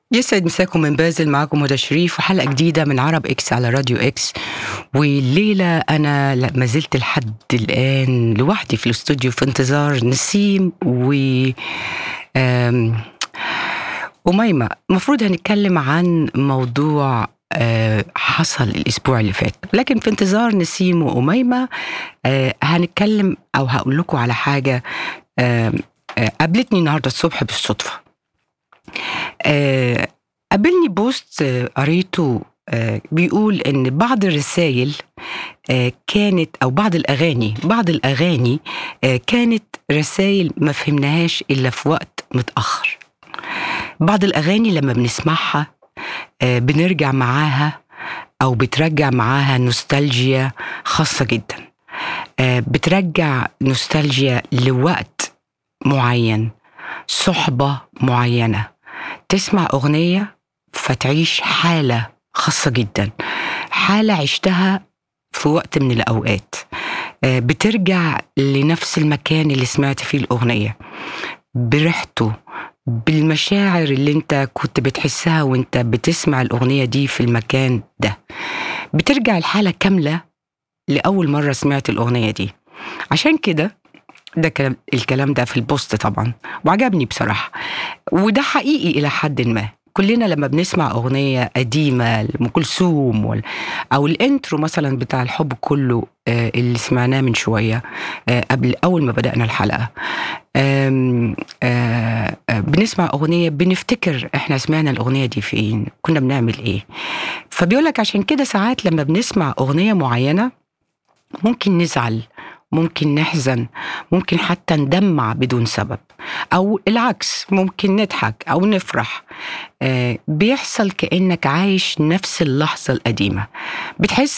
يسعد مساكم من بازل معكم هدى شريف وحلقة جديدة من عرب اكس على راديو اكس والليلة أنا لا- ما زلت لحد الآن لوحدي في الاستوديو في انتظار نسيم و آم، أميمة المفروض هنتكلم عن موضوع آه، حصل الأسبوع اللي فات لكن في انتظار نسيم وأميمة آه، هنتكلم أو هقول لكم على حاجة آم، آه، قابلتني النهاردة الصبح بالصدفة آه، قابلني بوست آه، قريته آه، بيقول ان بعض الرسائل آه، كانت او بعض الاغاني بعض الاغاني آه، كانت رسائل ما فهمناهاش الا في وقت متاخر بعض الاغاني لما بنسمعها آه، بنرجع معاها او بترجع معاها نوستالجيا خاصه جدا آه، بترجع نوستالجيا لوقت معين صحبه معينه تسمع أغنية فتعيش حالة خاصة جدا حالة عشتها في وقت من الأوقات آه، بترجع لنفس المكان اللي سمعت فيه الأغنية بريحته بالمشاعر اللي انت كنت بتحسها وانت بتسمع الأغنية دي في المكان ده بترجع الحالة كاملة لأول مرة سمعت الأغنية دي عشان كده ده كلام الكلام ده في البوست طبعا وعجبني بصراحة وده حقيقي إلى حد ما كلنا لما بنسمع أغنية قديمة لأم كلثوم وال- أو الانترو مثلا بتاع الحب كله آه، اللي سمعناه من شوية آه، قبل أول ما بدأنا الحلقة آم، آه، آه، بنسمع أغنية بنفتكر إحنا سمعنا الأغنية دي فين كنا بنعمل إيه فبيقولك عشان كده ساعات لما بنسمع أغنية معينة ممكن نزعل ممكن نحزن ممكن حتى ندمع بدون سبب او العكس ممكن نضحك او نفرح آه، بيحصل كانك عايش نفس اللحظه القديمه بتحس